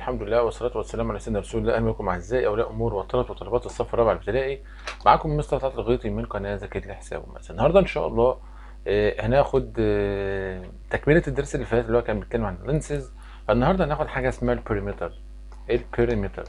الحمد لله والصلاة والسلام على سيدنا رسول الله أهلا بكم أعزائي أولياء أمور وطلبة وطالبات الصف الرابع الابتدائي معاكم مستر طلعت الغيطي من قناة ذكية الحساب مثلا النهاردة إن شاء الله آه، هناخد آه، تكملة الدرس اللي فات اللي هو كان بيتكلم عن اللينسز فالنهاردة هناخد حاجة اسمها البريمتر البريمتر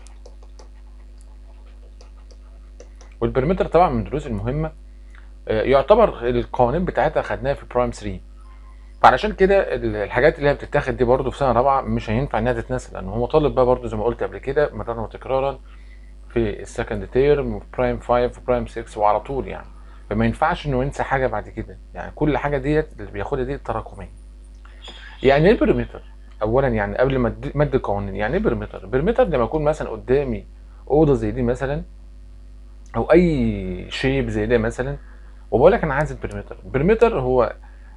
والبريمتر طبعا من الدروس المهمة آه، يعتبر القوانين بتاعتها خدناها في برايم 3 فعلشان كده ال- الحاجات اللي هي بتتاخد دي برضه في سنه رابعه مش هينفع انها تتنسى لان هو طالب بقى برضه زي ما قلت قبل كده مرارا وتكرارا في السكند تيرم وفي برايم 5 وفي برايم 6 وعلى طول يعني فما ينفعش انه ينسى حاجه بعد كده يعني كل حاجه ديت اللي بياخدها دي تراكميه يعني ايه بريمتر اولا يعني قبل ما أدي- ما ادي قوانين يعني ايه بريمتر بريمتر لما يكون مثلا قدامي اوضه زي دي مثلا او اي شيب زي ده مثلا وبقول لك انا عايز البريمتر البريمتر هو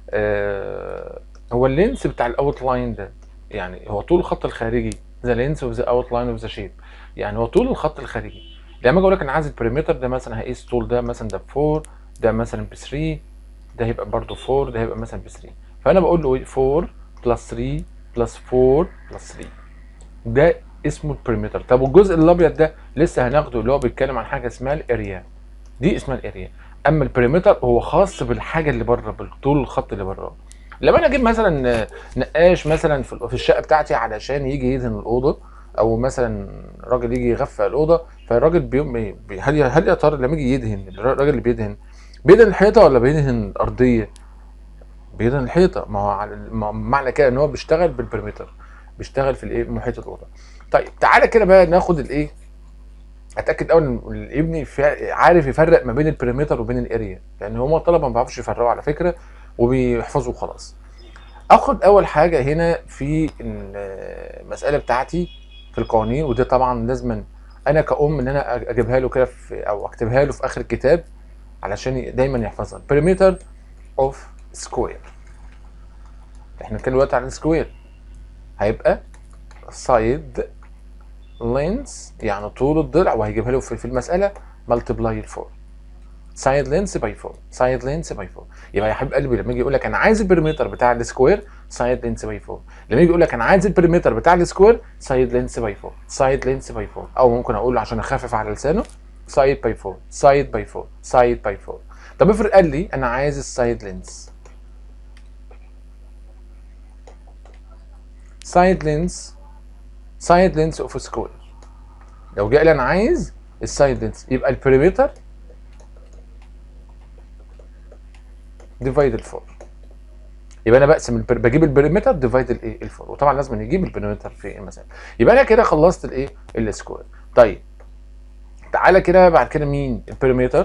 آه هو اللينس بتاع الاوت لاين ده يعني هو طول الخط الخارجي ذا لينس اوف ذا اوت لاين اوف ذا شيب يعني هو طول الخط الخارجي لما اجي اقول لك انا عايز البريمتر ده مثلا هقيس طول ده مثلا ده ب 4 ده مثلا ب 3 ده هيبقى برضه 4 ده هيبقى مثلا ب 3 فانا بقول له إيه؟ 4 بلس 3 بلس 4 بلس 3 ده اسمه البريمتر طب والجزء الابيض ده لسه هناخده اللي هو بيتكلم عن حاجه اسمها الاريا دي اسمها الاريا اما البريمتر هو خاص بالحاجه اللي بره بالطول الخط اللي بره لما انا اجيب مثلا نقاش مثلا في في الشقه بتاعتي علشان يجي يدهن الاوضه او مثلا راجل يجي يغفق الاوضه فالراجل بيوم بي هل يا- هل يا ترى لما يجي يدهن الراجل اللي بيدهن بيدهن الحيطه ولا بيدهن الارضيه بيدهن الحيطه ما هو على- ما- معنى كده ان هو بيشتغل بالبريمتر بيشتغل في الايه محيط الاوضه طيب تعالى كده بقى ناخد الايه اتاكد اول ان ابني فا- عارف يفرق ما بين البريمتر وبين الاريا لان هما الطلبه ما بيعرفوش يفرقوا على فكره وبيحفظوا خلاص اخد اول حاجه هنا في المساله بتاعتي في القوانين ودي طبعا لازما انا كأم ان انا اجيبها له كده في او اكتبها له في اخر الكتاب علشان دايما يحفظها perimeter اوف سكوير احنا بنتكلم دلوقتي عن السكوير هيبقى سايد لينس يعني طول الضلع وهيجيبها له في في المساله ملتبلاي 4 سايد لينس باي 4 سايد لينس باي 4 يبقى يا حبيب قلبي لما يجي يقول لك انا عايز البريمتر بتاع السكوير سايد لينس باي 4 لما يجي يقول لك انا عايز البريمتر بتاع السكوير سايد لينس باي 4 سايد لينس باي 4 او ممكن اقول له عشان اخفف على لسانه سايد باي 4 سايد باي 4 سايد باي 4 طب افرض قال لي انا عايز السايد لينس سايد لينس سايد لينس اوف سكوير لو جه قال لي انا عايز السايد لينس يبقى البريمتر ديفايد الفور يبقى انا بقسم البر... بجيب البريمتر ديفايد الايه الفور وطبعا لازم يجيب البريمتر في المسائل يبقى انا كده خلصت الايه السكوير طيب تعالى كده بعد كده مين البريمتر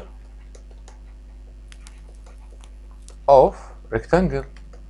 اوف ريكتانجل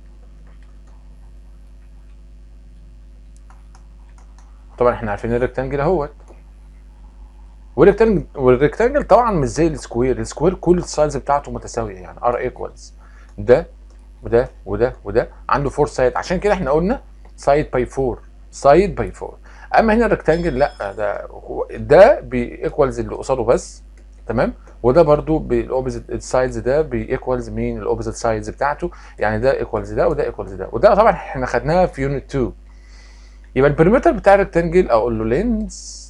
طبعا احنا عارفين الريكتانجل اهوت والريكتانجل والريكتانجل طبعا مش زي السكوير السكوير كل السايز بتاعته متساويه يعني ار ايكوالز ده وده وده وده عنده فور سايد عشان كده احنا قلنا سايد باي 4 سايد باي 4 اما هنا الريكتانجل لا ده هو- ده بيكوالز اللي قصاده بس تمام وده برضو بالاوبوزيت السايدز ده بيكوالز مين الاوبوزيت سايدز بتاعته يعني ده ايكوالز ده وده ايكوالز ده وده طبعا احنا خدناها في يونت 2 يبقى البريمتر بتاع الريكتانجل اقول له لينس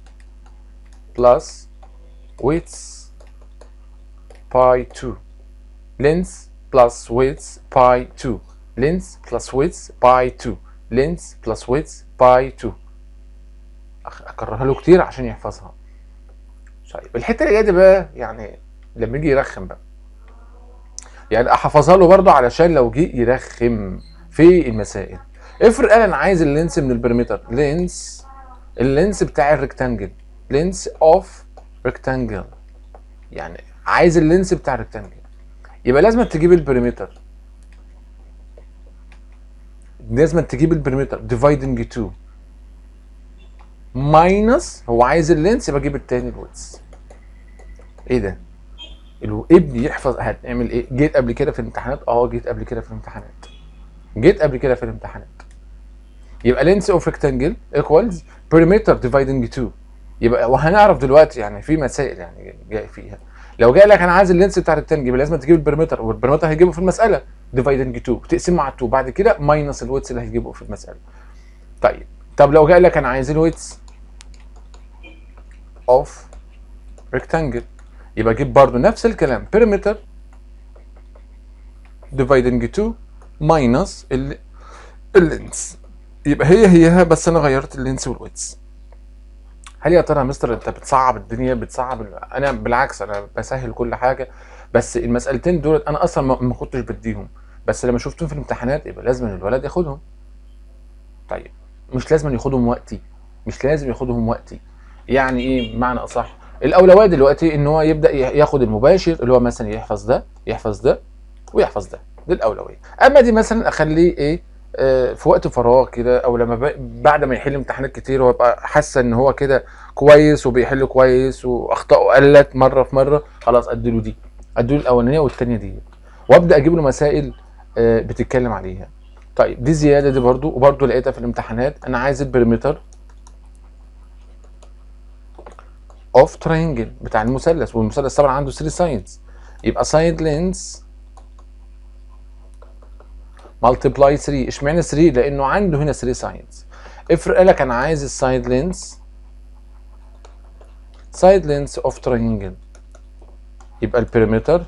بلس ويتس باي 2 لينس بلس ويتس باي 2 لينس بلس ويتس باي 2 لينس بلس ويتس باي 2 أخ- اكررها له كتير عشان يحفظها طيب الحته اللي جايه دي بقى يعني لما يجي يرخم بقى يعني احفظها له برضه علشان لو جه يرخم في المسائل افرض قال انا عايز اللينس من البريمتر لينس اللينس بتاع الريكتانجل لينس اوف ريكتانجل يعني عايز اللينس بتاع الريكتانجل يبقى لازم تجيب البريمتر لازم تجيب البريمتر ديفايدنج 2 ماينس هو عايز اللينس يبقى اجيب التاني الويتس ايه ده الو- ابني يحفظ هتعمل ايه جيت قبل كده في الامتحانات اه جيت قبل كده في الامتحانات جيت قبل كده في الامتحانات يبقى لينس اوف ريكتانجل ايكوالز بريمتر ديفايدنج 2 يبقى وهنعرف دلوقتي يعني في مسائل يعني جاي فيها لو جاي لك انا عايز اللينس بتاع الريكتانجل يبقى لازم تجيب البريمتر والبريمتر هيجيبه في المساله ديفايدنج 2 تقسمه على 2 بعد كده ماينس الويتس اللي هيجيبه في المساله طيب طب لو جاي لك انا عايز الويتس اوف ريكتانجل يبقى اجيب برضو نفس الكلام perimeter dividing 2 minus ال اللينس يبقى هي هيها بس انا غيرت اللينس والويتس هل يا ترى يا مستر انت بتصعب الدنيا بتصعب ال- انا بالعكس انا بسهل كل حاجه بس المسألتين دول انا اصلا ما ما كنتش بديهم بس لما شفتهم في الامتحانات يبقى لازم الولد ياخدهم طيب مش لازم ياخدهم وقتي مش لازم ياخدهم وقتي يعني ايه بمعنى اصح الاولويه دلوقتي ان هو يبدا ي- ياخد المباشر اللي هو مثلا يحفظ ده يحفظ ده ويحفظ ده دي الاولويه اما دي مثلا اخليه ايه آه، في وقت فراغ كده او لما ب- بعد ما يحل امتحانات كتير ويبقى حاسه ان هو كده كويس وبيحل كويس واخطائه قلت مره في مره خلاص اديله دي اديله الاولانيه والثانيه دي وابدا اجيب له مسائل آه، بتتكلم عليها طيب دي زياده دي برضو وبرضو لقيتها في الامتحانات انا عايز البريمتر اوف ترينجل بتاع المثلث والمثلث طبعا عنده 3 سايدز يبقى سايد لينس ملتبلاي 3 اشمعنى 3 لانه عنده هنا 3 سايدز افرق لك انا عايز السايد لينس سايد لينس اوف ترينجل يبقى البريمتر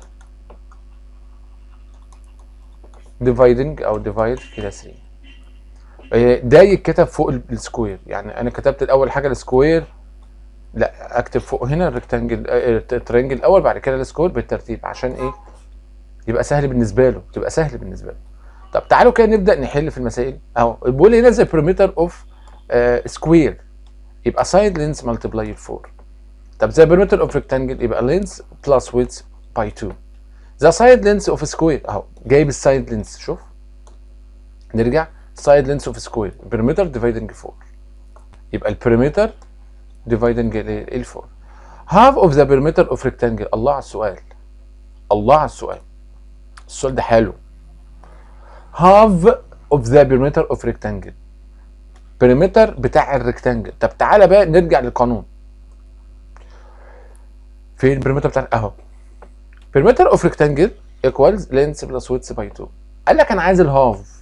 ديفايدنج او ديفايد كده 3 آه، ده يتكتب فوق ال- السكوير يعني انا كتبت الاول حاجه السكوير لا اكتب فوق هنا الريكتانجل آه، الترينجل الاول بعد كده السكوير بالترتيب عشان ايه يبقى سهل بالنسبه له تبقى سهل بالنسبه له طب تعالوا كده نبدا نحل في المسائل اهو بيقول لي هنا زي بريمتر اوف سكوير يبقى سايد لينس ملتبلاي 4 طب زي بريمتر اوف ريكتانجل يبقى لينس بلس ويدث باي 2 ذا سايد لينس اوف سكوير اهو جايب السايد لينس شوف نرجع سايد لينس اوف سكوير بريمتر ديفايدنج 4 يبقى البريمتر ديفايدنج ال 4 هاف اوف ذا بريمتر اوف ريكتانجل الله على السؤال الله على السؤال السؤال ده حلو هاف اوف ذا بريمتر اوف ريكتانجل بريمتر بتاع الريكتانجل طب تعالى بقى نرجع للقانون فين البريمتر بتاع اهو بريمتر اوف ريكتانجل ايكوالز لينس بلس ويدث باي 2 قال لك انا عايز الهاف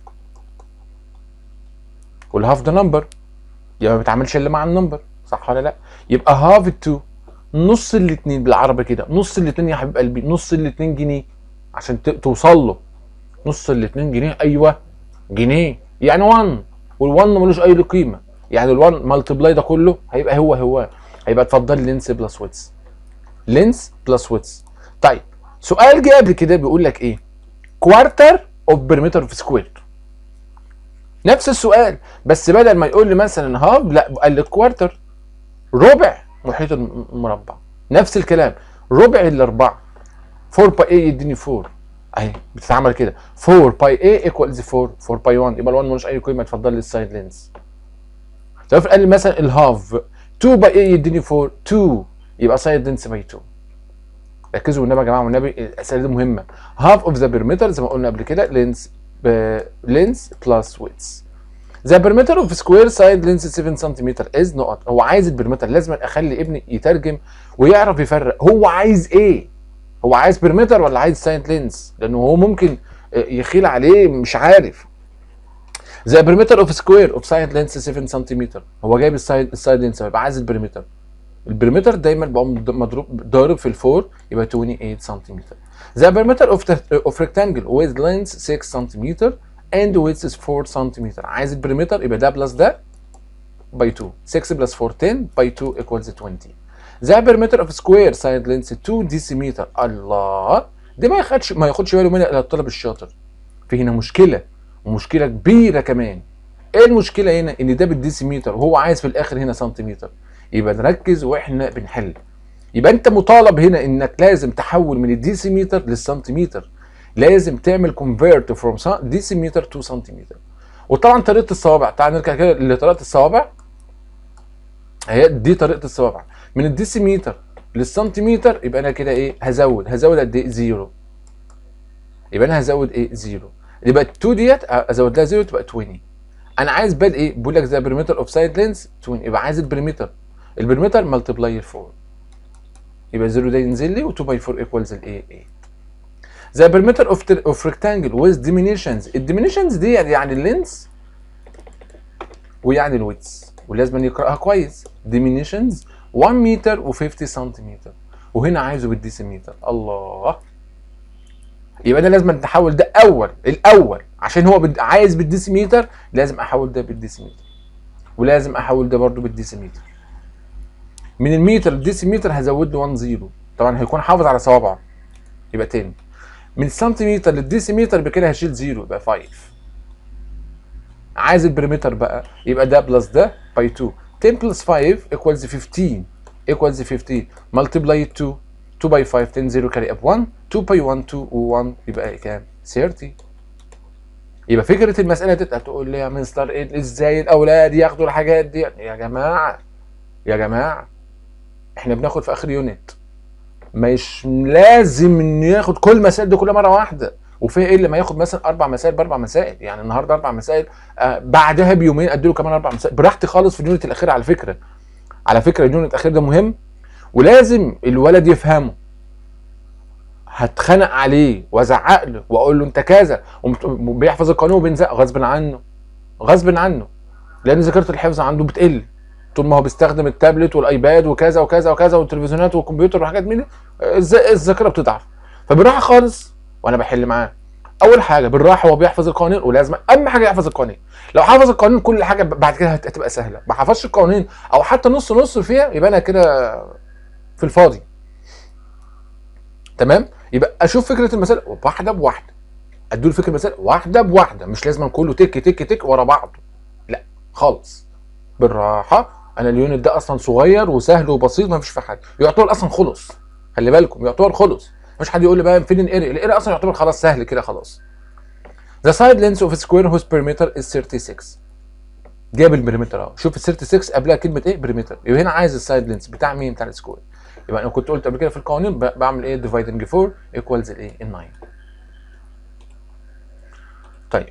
والهاف ده نمبر يبقى ما بيتعاملش الا مع النمبر صح ولا لا يبقى هاف 2 نص الاتنين بالعربي كده نص الاتنين يا حبيب قلبي نص الاتنين جنيه عشان ت- توصل له نص الاتنين جنيه ايوه جنيه يعني 1 وال1 ملوش اي قيمه يعني ال1 ملتبلاي ده كله هيبقى هو هو هيبقى اتفضل لينس بلس ويتس لينس بلس ويتس طيب سؤال جه قبل كده بيقول لك ايه كوارتر اوف بريمتر اوف سكوير نفس السؤال بس بدل ما يقول لي مثلا هاف لا قال لي كوارتر ربع محيط الم- المربع نفس الكلام ربع الاربعه 4 باي اي يديني 4 اهي بتتعمل كده 4 باي اي ايكوالز 4 4 باي 1 يبقى ال1 ملوش اي قيمه اتفضل لي السايد لينس طب افرض قال لي مثلا الهاف 2 باي اي يديني 4 2 يبقى سايد لينس باي 2 ركزوا والنبي يا جماعه والنبي الاسئله دي مهمه هاف اوف ذا بيرمتر زي ما قلنا قبل كده لينس لينس بلس ويتس ذا بيرمتر اوف سكوير سايد لينس 7 سنتيمتر از نقط هو عايز البيرمتر لازم اخلي ابني يترجم ويعرف يفرق هو عايز ايه هو عايز بيرمتر ولا عايز سايد لينس لانه هو ممكن يخيل عليه مش عارف ذا بيرمتر اوف سكوير اوف سايد لينس 7 سنتيمتر هو جايب السايد السايد لينس يبقى عايز البيرمتر البريمتر دايما بقى مضروب ضارب في الفور يبقى 28 سنتيمتر ذا بريمتر اوف اوف ريكتانجل with length 6 سنتيمتر and width is 4 سنتيمتر عايز البريمتر يبقى ده بلس ده باي 2 6 بلس 4 10 باي 2 equals 20 ذا بريمتر اوف سكوير سايد لينس 2 ديسيمتر الله ده ما ياخدش ما ياخدش باله منها الا الطالب الشاطر في هنا مشكله ومشكله كبيره كمان ايه المشكله هنا ان ده بالديسيمتر وهو عايز في الاخر هنا سنتيمتر يبقى نركز واحنا بنحل يبقى انت مطالب هنا انك لازم تحول من الديسيمتر للسنتيمتر لازم تعمل كونفيرت فروم ديسيمتر تو سنتيمتر وطبعا طريقه الصوابع تعال نرجع كده لطريقه الصوابع هي دي طريقه الصوابع من الديسيمتر للسنتيمتر يبقى انا كده ايه هزود هزود قد ايه زيرو يبقى انا هزود ايه زيرو يبقى ال 2 ديت ازود لها زيرو تبقى 20 انا عايز بال ايه بقول لك ذا بريمتر اوف سايد لينس 20 يبقى عايز البريمتر البريمتر ملتبلاي 4 يبقى 0 ده ينزل لي و2 باي 4 ايكوالز الايه 8 ذا بريمتر اوف اوف ريكتانجل ويز ديمينيشنز الديمينيشنز دي يعني اللينس ويعني الويتس ولازم يقراها كويس ديمينيشنز 1 متر و50 سنتيمتر وهنا عايزه بالديسيمتر الله يبقى ده لازم نحول ده اول الاول عشان هو بد... عايز بالديسيمتر لازم احول ده بالديسيمتر ولازم احول ده برضو بالديسيمتر من المتر للديسيمتر هزود له 1 زيرو طبعا هيكون حافظ على صوابعه يبقى تاني من السنتيمتر للديسيمتر بكده هشيل زيرو يبقى 5 عايز البريمتر بقى يبقى ده بلس ده باي 2 10 بلس 5 ايكوالز 15 ايكوالز 15 ملتبلاي 2 2 باي 5 10 0 كاري اب 1 2 باي 1 2 و1 يبقى كام 30 يبقى فكره المساله دي هتقول لي يا مستر ايه ازاي الاولاد ياخدوا الحاجات دي يا جماعه يا جماعه احنا بناخد في اخر يونت مش لازم انه ياخد كل المسائل دي كلها مره واحده وفيها ايه لما ياخد مثلا اربع مسائل باربع مسائل يعني النهارده اربع مسائل آه بعدها بيومين اديله كمان اربع مسائل براحتي خالص في اليونت الاخير على فكره على فكره اليونت الاخير ده مهم ولازم الولد يفهمه هتخنق عليه وازعق له واقول له انت كذا وبيحفظ القانون وبينزق غصب عنه غصب عنه لان ذاكره الحفظ عنده بتقل طول ما هو بيستخدم التابلت والايباد وكذا وكذا وكذا والتلفزيونات والكمبيوتر وحاجات من دي الذاكره بتضعف فبالراحه خالص وانا بحل معاه اول حاجه بالراحه هو بيحفظ القوانين ولازم اهم حاجه يحفظ القوانين لو حفظ القوانين كل حاجه بعد كده هتبقى سهله ما حفظش القوانين او حتى نص نص فيها يبقى انا كده في الفاضي تمام يبقى اشوف فكره المسائل واحده بواحده اديله فكره المسائل واحده بواحده مش لازم كله تك تك تك ورا بعض لا خالص بالراحه انا اليونت ده اصلا صغير وسهل وبسيط ما فيش فيه حاجه يعتبر اصلا خلص خلي بالكم يعتبر خلص مش حد يقول لي بقى فين الاري الاري اصلا يعتبر خلاص سهل كده خلاص The side length of a square whose perimeter is 36 جاب البريمتر اهو شوف ال 36 قبلها كلمه ايه بريمتر يبقى هنا عايز السايد لينس بتاع مين بتاع السكوير يبقى انا كنت قلت قبل كده في القوانين بعمل ايه ديفايدنج 4 ايكوالز الايه ال 9 طيب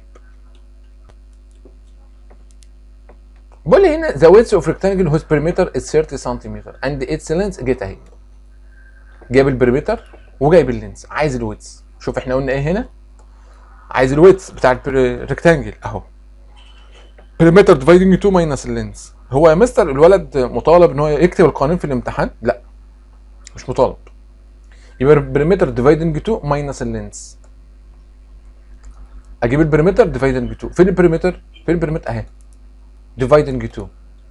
بقول لي هنا the width of rectangle whose perimeter is 30 سنتيمتر and its length جيت اهي جايب البريمتر وجايب اللينس عايز الويتس شوف احنا قلنا ايه هنا عايز الويتس بتاع الريكتانجل اهو بريمتر ديفايدنج 2 ماينس اللينس هو يا مستر الولد مطالب ان هو يكتب القوانين في الامتحان لا مش مطالب يبقى بريمتر ديفايدنج 2 ماينس اللينس اجيب البريمتر ديفايدنج 2 فين البريمتر فين البريمتر اهي ديفايدنج 2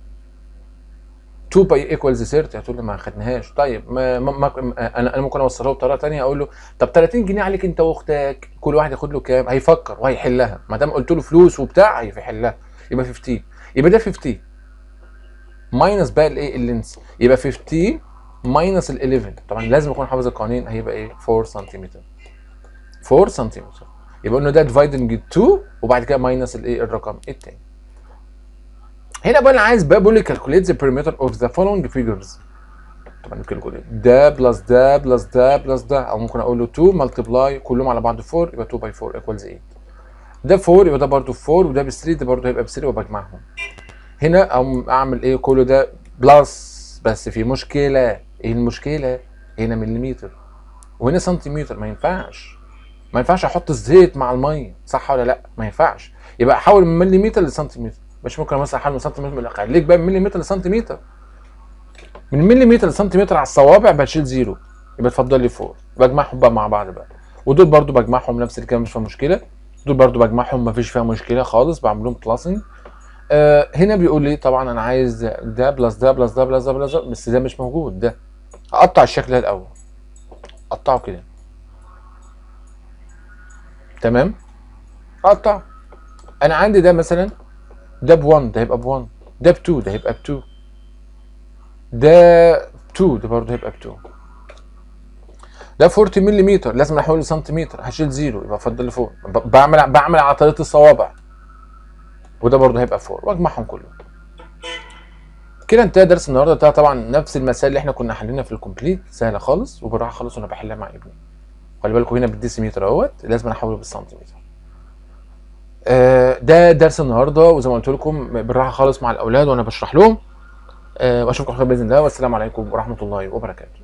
2 باي ايكوالز 30 هتقول لي ما خدناهاش طيب ما, ما, ما انا انا ممكن اوصلها بطريقه ثانيه اقول له طب 30 جنيه عليك انت واختك كل واحد ياخد له كام هيفكر وهيحلها ما دام قلت له فلوس وبتاع هيحلها يبقى 15 يبقى ده 15 ماينس بقى الايه اللينس يبقى 15 ماينس ال 11 طبعا لازم يكون حافظ القوانين هيبقى ايه 4 سنتيمتر 4 سنتيمتر يبقى قلنا ده ديفايدنج 2 وبعد كده ماينس الايه الرقم الثاني هنا بقى انا عايز بقى بقول لي كالكوليت ذا perimeter اوف ذا following فيجرز طبعا الكالكوليت ده بلس ده بلس ده بلس ده او ممكن اقول له 2 ملتبلاي كلهم على بعض 4 يبقى 2 باي 4 ايكوالز 8 ده 4 يبقى ده برضه 4 وده ب 3 ده برضه هيبقى ب 3 وبجمعهم هنا او اعمل ايه كله ده بلس بس في مشكله ايه المشكله هنا مليمتر وهنا سنتيمتر ما ينفعش ما ينفعش احط الزيت مع الميه صح ولا لا ما ينفعش يبقى احول من مليمتر لسنتيمتر مش ممكن مثلا احول من سنتيمتر خليك بقى من مليمتر لسنتيمتر من مليمتر لسنتيمتر على الصوابع بشيل زيرو يبقى اتفضل لي فوق بجمعهم بقى مع بعض بقى ودول برضو بجمعهم نفس الكلام مش فيها مشكله دول برضو بجمعهم مفيش فيها مشكله خالص بعمل لهم بلاسنج آه هنا بيقول لي طبعا انا عايز ده بلس ده بلس ده بلس ده بلس ده بس ده مش موجود ده هقطع الشكل ده الاول قطعه كده تمام اقطع انا عندي ده مثلا ده ب 1 ده هيبقى ب 1 ده ب 2 ده هيبقى ب 2 ده 2 ده برضه هيبقى ب 2 ده 40 ملم لازم احوله لسنتيمتر هشيل زيرو يبقى افضل لفوق بعمل بعمل على طريقه الصوابع وده برضه هيبقى 4 واجمعهم كلهم كده انتهى درس النهارده ده طبعا نفس المسائل اللي احنا كنا حلينها في الكومبليت سهله خالص وبالراحه خالص وانا بحلها مع ابني خلي بالكم هنا بالديسيمتر اهوت لازم احوله بالسنتيمتر آه ده درس النهارده وزي ما قلت لكم بالراحه خالص مع الاولاد وانا بشرح لهم آه واشوفكم خير باذن الله والسلام عليكم ورحمه الله وبركاته